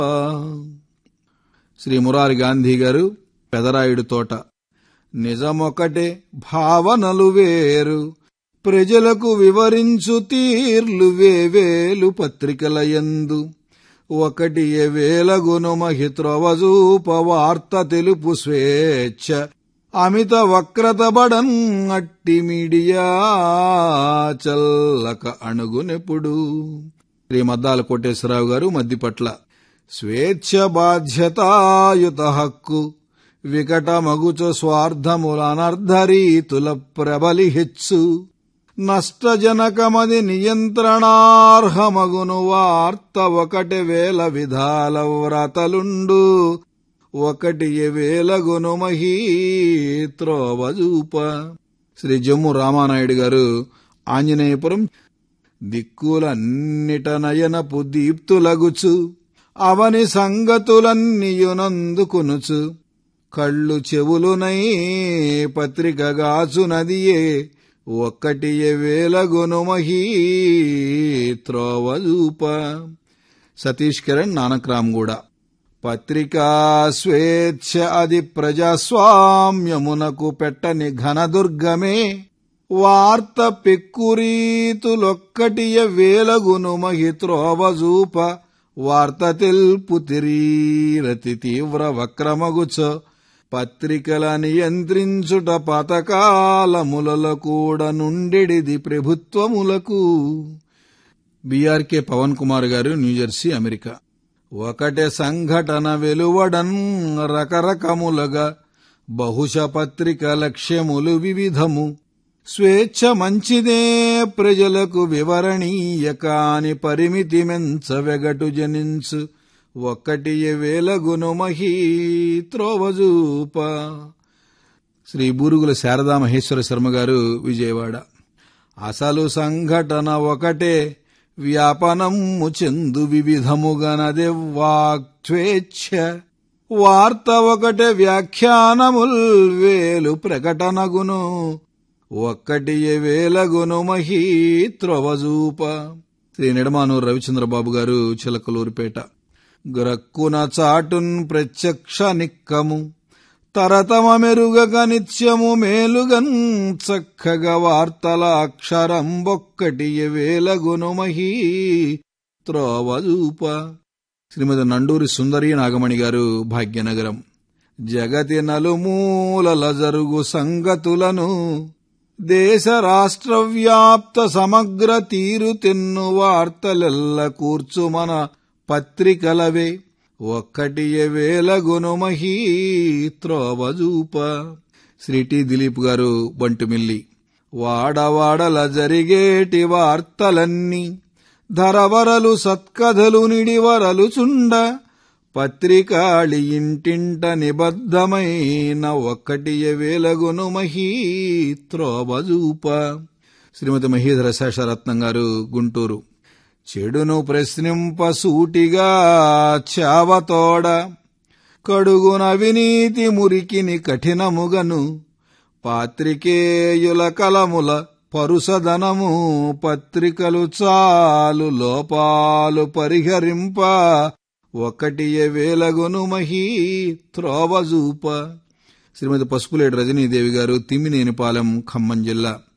శ్రీ మురారి గాంధీ గారు పెదరాయుడు తోట నిజమొకటే భావనలు వేరు ప్రజలకు వివరించు తీర్లు వేవేలు పత్రికల యందు ఒకటి వేలగును మహిత్రవజూప వార్త తెలుపు స్వేచ్ఛ అమిత వక్రత బడన్ అట్టి మీడియా చల్లక అణుగునెప్పుడు శ్రీ మద్దాల కోటేశ్వరరావు గారు మద్దిపట్ల స్వేచ్ఛ బాధ్యతాయుత హక్కు వికట మగుచ స్వార్థముల అనర్ధరీతుల ప్రబలి హెచ్చు నష్టజనకమది నియంత్రణార్హమగును వార్త ఒకటి వేల విధాల వ్రతలుండు ఒకటి వేలగును మహీ త్రోవజూప శ్రీ జమ్ము రామానాయుడు గారు ఆంజనేయపురం దిక్కులన్నిట నయనపు దీప్తులగుచు అవని సంగతులన్నీయునందుకునుచు కళ్ళు చెవులునై పత్రికగాచునదియే ఒక్కటి వేలగును మహీ త్రోవజూప సతీష్ కిరణ్ నానక్రామ్ కూడా పత్రికా స్వేచ్ఛ అది ప్రజాస్వామ్యమునకు పెట్టని ఘనదుర్గమే వార్త పెక్కురీతులొక్కటియ వేలగును మహి త్రోవజూప వార్త తెల్పు తిరీరతి తీవ్ర వక్రమగుచ పత్రికల నియంత్రించుట పథకాలముల కూడా నుండెడిది ప్రభుత్వములకు బీఆర్కే పవన్ కుమార్ గారు న్యూజెర్సీ అమెరికా ఒకటే సంఘటన వెలువడన్ రకరకములుగా బహుశ పత్రిక లక్ష్యములు వివిధము స్వేచ్ఛ మంచిదే ప్రజలకు వివరణీయ కాని పరిమితి మెంచ వెగటు జనించు ఒక్కటి వేలగును మహీ త్రోవజూప శ్రీ బూరుగుల శారదా మహేశ్వర శర్మ గారు విజయవాడ అసలు సంఘటన ఒకటే వ్యాపనము చెందు వివిధముగనదే వాక్స్వేచ్ఛ వార్త ఒకటే వ్యాఖ్యానముల్ వేలు ప్రకటనగును ఒక్కటి వేలగును మహీ త్రొవజూప శ్రీ నిడమానూరు రవిచంద్రబాబు గారు చిలకలూరిపేట గ్రక్కున చాటున్ ప్రత్యక్ష నిక్కము తరతమ మెరుగగ నిత్యము మేలుగన్ చక్కగా వార్తల అక్షరం బొక్కటి వేలగును మహీ త్రోవజూప శ్రీమతి నండూరి సుందరి నాగమణి గారు భాగ్యనగరం జగతి నలుమూలల జరుగు సంగతులను దేశ రాష్ట్ర వ్యాప్త సమగ్ర తీరు తెన్ను వార్తలెల్ల కూర్చు మన పత్రికలవే ఒక్కటి వేలగును మహీ త్రోవజూప శ్రీ టి దిలీప్ గారు బంటుమిల్లి వాడవాడల జరిగేటి వార్తలన్నీ ధరవరలు సత్కథలు నిడివరలు చుండ పత్రికాళి ఇంటింట నిబద్ధమైన ఒక్కటి వేలగును మహీ త్రోవజూప శ్రీమతి మహీధర శేషరత్నం గారు గుంటూరు చెడును ప్రశ్నింప సూటిగా చావతోడ కడుగున అవినీతి మురికిని కఠినముగను పాత్రికేయుల కలముల పరుసదనము పత్రికలు చాలు లోపాలు పరిహరింప ఒకటి వేలగును మహీ త్రోవజూప శ్రీమతి పసుపులేటి రజనీదేవి గారు తిమ్మినేనిపాలెం ఖమ్మం జిల్లా